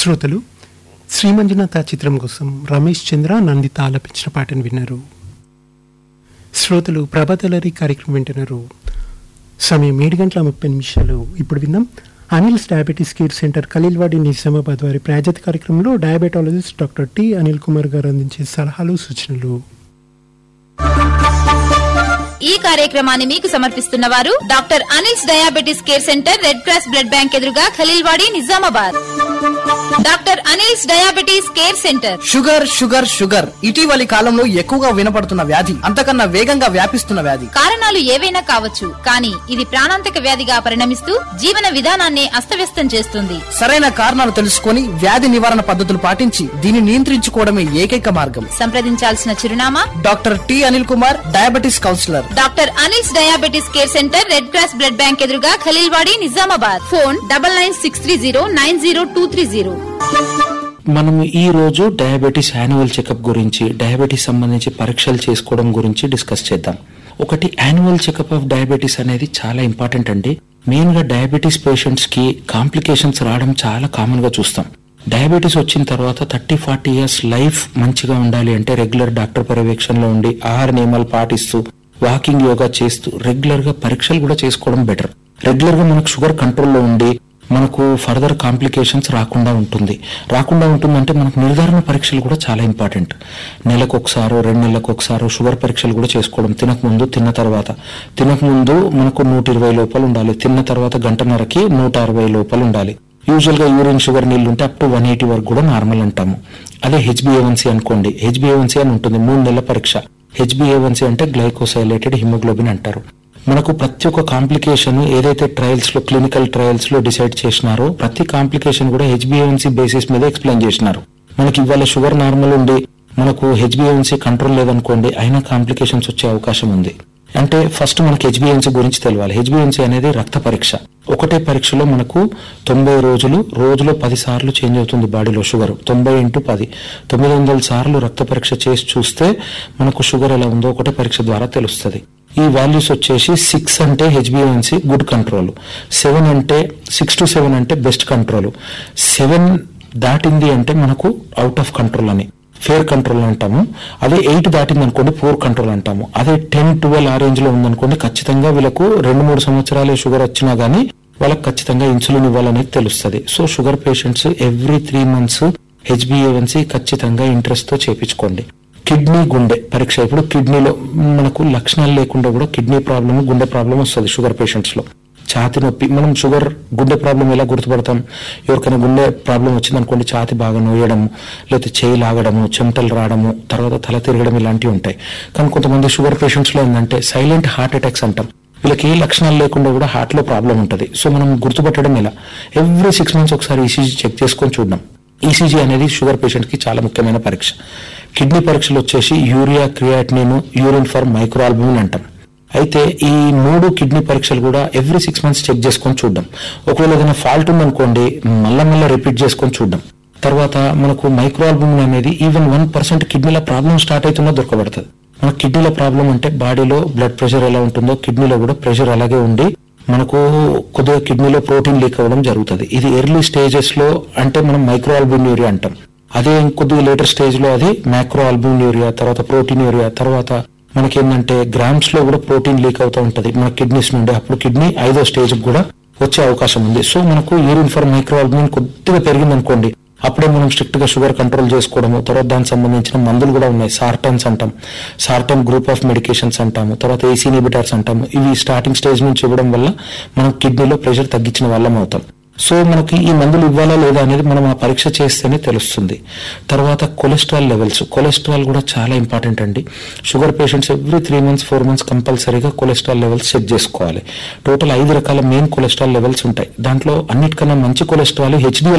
శ్రోతలు శ్రీ మంజునాథ చిత్రం కోసం రమేష్ చంద్ర నందిత ఆలపించిన పాటను విన్నారు శ్రోతలు ప్రభాతలరి కార్యక్రమం వింటున్నారు సమయం ఏడు గంటల ముప్పై నిమిషాలు ఇప్పుడు విందాం Anil's diabetes care centre Khaleelwadi Nizamabad వారి ప్రాజెక్ట్ కార్యక్రమంలో diabetologist doctor T Anil Kumar గారు అందించే సలహాలు సూచనలు ఈ కార్యక్రమాన్ని మీకు సమర్పిస్తున్న వారు doctor Anil's diabetes care centre red cross blood bank ఎదురుగా Khaleelwadi Nizamabad doctor Anil's diabetes care centre sugar sugar sugar ఇటీవలి కాలంలో ఎక్కువగా వినపడుతున్న వ్యాధి అంతకన్నా వేగంగా వ్యాపిస్తున్న వ్యాధి కారణాలు ఏవైనా కావచ్చు కానీ ఇది ప్రాణాంతక వ్యాధిగా పరిణమిస్తూ జీవన విధానాన్ని అస్తవ్యస్తం చేస్తుంది సరైన కారణాలు తెలుసుకొని వ్యాధి నివారణ పద్ధతులు పాటించి దీన్ని నియంత్రించుకోవడమే ఏకైక మార్గం సంప్రదించాల్సిన చిరునామా doctor T Anil Kumar diabetes counsellor doctor Anil's diabetes care centre red cross blood bank ఎదురుగా Khaleelwadi Nizamabad phone double nine six three zero nine zero two three zero మనం ఈ రోజు డయాబెటీస్ యాన్యువల్ చెకప్ గురించి డయాబెటీస్ సంబంధించి పరీక్షలు చేసుకోవడం గురించి డిస్కస్ చేద్దాం ఒకటి యాన్యువల్ చెకప్ ఆఫ్ డయాబెటీస్ అనేది చాలా ఇంపార్టెంట్ అండి మెయిన్ గా డయాబెటీస్ పేషెంట్స్ కి కాంప్లికేషన్స్ రావడం చాలా కామన్ గా చూస్తాం డయాబెటీస్ వచ్చిన తర్వాత థర్టీ ఫార్టీ ఇయర్స్ లైఫ్ మంచిగా ఉండాలి అంటే రెగ్యులర్ డాక్టర్ పర్యవేక్షణలో ఉండి ఆహార నియమాలు పాటిస్తూ వాకింగ్ యోగా చేస్తూ రెగ్యులర్ గా పరీక్షలు కూడా చేసుకోవడం బెటర్ రెగ్యులర్ గా మనకు షుగర్ కంట్రోల్లో ఉండి మనకు ఫర్దర్ కాంప్లికేషన్స్ రాకుండా ఉంటుంది రాకుండా ఉంటుందంటే మనకు నిర్ధారణ పరీక్షలు కూడా చాలా ఇంపార్టెంట్ నెలకు ఒకసారో రెండు నెలలకు ఒకసారో షుగర్ పరీక్షలు కూడా చేసుకోవడం తినక ముందు తిన్న తర్వాత తినక ముందు మనకు నూట ఇరవై లోపల ఉండాలి తిన్న తర్వాత గంటన్నరకి నూట అరవై లోపల ఉండాలి యూజువల్ గా యూరిన్ షుగర్ నీళ్ళు ఉంటే అప్ టు వన్ ఎయిటీ వరకు కూడా నార్మల్ అంటాము అదే హెచ్బిఏవన్సీ అనుకోండి హెచ్బిఏవన్సీ అని ఉంటుంది మూడు నెలల పరీక్ష హెచ్బిఏవన్సీ అంటే గ్లైకోసైలేటెడ్ హిమోగ్లోబిన్ అంటారు మనకు ప్రతి ఒక్క కాంప్లికేషన్ ఏదైతే ట్రయల్స్ లో క్లినికల్ ట్రయల్స్ లో డిసైడ్ చేసినారో ప్రతి కాంప్లికేషన్ కూడా హెచ్బిఎన్సీ బేసిస్ మీద ఎక్స్ప్లెయిన్ చేసినారు మనకి ఇవాళ షుగర్ నార్మల్ ఉండి మనకు హెచ్బిఎన్సీ కంట్రోల్ లేదనుకోండి అయినా కాంప్లికేషన్స్ వచ్చే అవకాశం ఉంది అంటే ఫస్ట్ మనకి హెచ్బిఎన్సీ గురించి తెలియాలి హెచ్బిఎన్సీ అనేది రక్త పరీక్ష ఒకటే పరీక్షలో మనకు తొంభై రోజులు రోజులో పది సార్లు చేంజ్ అవుతుంది బాడీలో షుగర్ తొంభై ఇంటూ పది తొమ్మిది వందల సార్లు రక్త పరీక్ష చేసి చూస్తే మనకు షుగర్ ఎలా ఉందో ఒకటే పరీక్ష ద్వారా తెలుస్తుంది ఈ వాల్యూస్ వచ్చేసి సిక్స్ అంటే హెచ్బిఎన్సీ గుడ్ కంట్రోల్ సెవెన్ అంటే సిక్స్ టు సెవెన్ అంటే బెస్ట్ కంట్రోల్ సెవెన్ దాటింది అంటే మనకు అవుట్ ఆఫ్ కంట్రోల్ అని ఫేర్ కంట్రోల్ అంటాము అదే ఎయిట్ దాటింది అనుకోండి పూర్ కంట్రోల్ అంటాము అదే టెన్ ట్వెల్వ్ ఆ రేంజ్ లో ఉందనుకోండి ఖచ్చితంగా వీళ్ళకు రెండు మూడు సంవత్సరాలే షుగర్ వచ్చినా గానీ వాళ్ళకి ఖచ్చితంగా ఇన్సులిన్ ఇవ్వాలనేది తెలుస్తుంది so sugar patients every three months హెచ్బిఏవన్సీ ఖచ్చితంగా ఇంట్రెస్ట్ తో చేపించుకోండి కిడ్నీ గుండె పరీక్ష ఇప్పుడు కిడ్నీలో మనకు లక్షణాలు లేకుండా కూడా కిడ్నీ ప్రాబ్లమ్ గుండె ప్రాబ్లం వస్తుంది షుగర్ పేషెంట్స్ లో ఛాతి నొప్పి మనం షుగర్ గుండె ప్రాబ్లం ఎలా గుర్తుపడతాం ఎవరికైనా గుండె ప్రాబ్లం వచ్చిందనుకోండి ఛాతి బాగా నోయడము లేకపోతే చేయి లాగడము చెమటలు రావడము తర్వాత తల తిరగడం ఇలాంటివి ఉంటాయి కానీ కొంతమంది షుగర్ పేషెంట్స్ లో ఏంటంటే సైలెంట్ హార్ట్ అటాక్స్ అంటాం వీళ్ళకి ఏ లక్షణాలు లేకుండా కూడా హార్ట్ లో ప్రాబ్లం ఉంటుంది సో మనం గుర్తుపట్టడం ఎలా ఎవ్రీ సిక్స్ మంత్స్ ఒకసారి ఈసీజీ చెక్ చేసుకొని చూడడం ఈసీజీ అనేది షుగర్ పేషెంట్ కి చాలా ముఖ్యమైన పరీక్ష కిడ్నీ పరీక్షలు వచ్చేసి urea creatinine urine for microalbumin అంటాం అయితే ఈ మూడు కిడ్నీ పరీక్షలు కూడా ఎవ్రీ సిక్స్ మంత్స్ చెక్ చేసుకొని చూడడం ఒకవేళ ఏదైనా ఫాల్ట్ ఉందనుకోండి మళ్ళా మళ్ళీ రిపీట్ చేసుకొని చూడడం తర్వాత మనకు మైక్రోఆల్బుమిన్ అనేది ఈవెన్ వన్ పర్సెంట్ కిడ్నీల ప్రాబ్లం స్టార్ట్ అవుతున్నా దొరకబడుతుంది మన కిడ్నీల ప్రాబ్లం అంటే బాడీలో బ్లడ్ ప్రెషర్ ఎలా ఉంటుందో కిడ్నీలో కూడా ప్రెషర్ అలాగే ఉండి మనకు కొద్దిగా కిడ్నీలో ప్రోటీన్ లీక్ అవ్వడం జరుగుతుంది ఇది ఎర్లీ స్టేజెస్ లో అంటే మనం మైక్రో యూరియా అంటాం అదే కొద్దిగా లేటర్ స్టేజ్ లో అది మైక్రో యూరియా తర్వాత ప్రోటీన్ యూరియా తర్వాత మనకేంటంటే గ్రామ్స్ లో కూడా ప్రోటీన్ లీక్ అవుతూ ఉంటది మన కిడ్నీస్ నుండి అప్పుడు కిడ్నీ ఐదో స్టేజ్ కూడా వచ్చే అవకాశం ఉంది సో మనకు యూరిన్ ఫర్ మైక్రో కొద్దిగా పెరిగింది అనుకోండి అప్పుడే మనం స్ట్రిక్ట్ గా షుగర్ కంట్రోల్ చేసుకోవడము తర్వాత దానికి సంబంధించిన మందులు కూడా ఉన్నాయి సార్టన్స్ అంటాం సార్టన్ గ్రూప్ ఆఫ్ మెడికేషన్స్ అంటాము తర్వాత ఏసీ ఇనిబిటర్స్ అంటాము ఇవి స్టార్టింగ్ స్టేజ్ నుంచి ఇవ్వడం వల్ల మనం కిడ్నీలో ప్రెషర్ తగ్గించిన వాళ్ళం అవుతాం సో మనకి ఈ మందులు ఇవ్వాలా లేదా అనేది మనం ఆ పరీక్ష చేస్తేనే తెలుస్తుంది తర్వాత కొలెస్ట్రాల్ లెవెల్స్ కొలెస్ట్రాల్ కూడా చాలా ఇంపార్టెంట్ అండి sugar patients every three months four months కంపల్సరీగా కొలెస్ట్రాల్ లెవెల్స్ చెక్ చేసుకోవాలి టోటల్ ఐదు రకాల మెయిన్ కొలెస్ట్రాల్ లెవెల్స్ ఉంటాయి దాంట్లో అన్నిటికన్నా మంచి కొలెస్ట్రాల్ హెచ్డిఎల్